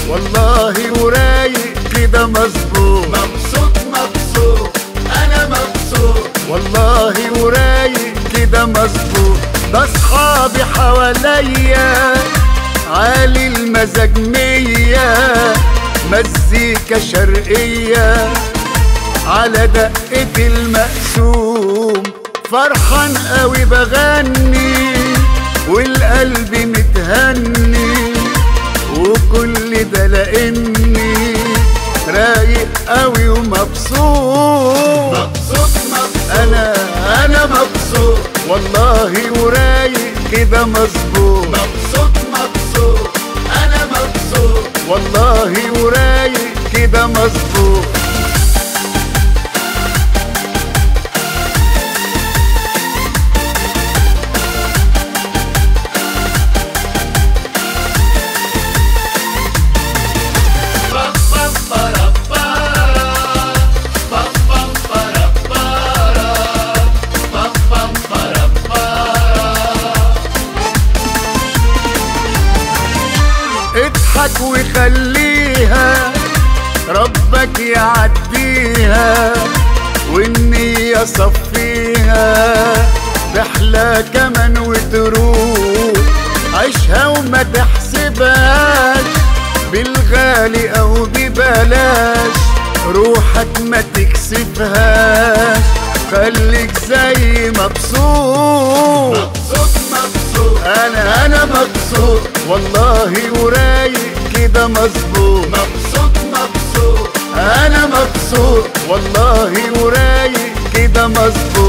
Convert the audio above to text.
والله ورايق كده مظبوط مبسوط مبسوط انا مبسوط والله ورايق كده مظبوط ده اصحابي حواليا عالي المزاج مية مزيكا شرقية على دقة المقسوم فرحان قوي بغني والقلب متهني وكل ده لاني رايق قوي ومبسوط مبسوط مبسوط انا انا مبسوط والله ورايق كده مظبوط مبسوط مبسوط انا مبسوط والله ورايق كده مظبوط بام بام برا برا بام بام برا برا بام بام برا برا اضحك وخليها ربك يعديها والنية صفيها تحلى كمان وتروح عيشها وما تحسبهاش بالغالي او ببلاش روحك ما تكسفهاش خليك زي مبسوط مبسوط مبسوط انا انا مبسوط والله ورايق كده مظبوط مبسوط مبسوط انا مبسوط والله ورايق كده مظبوط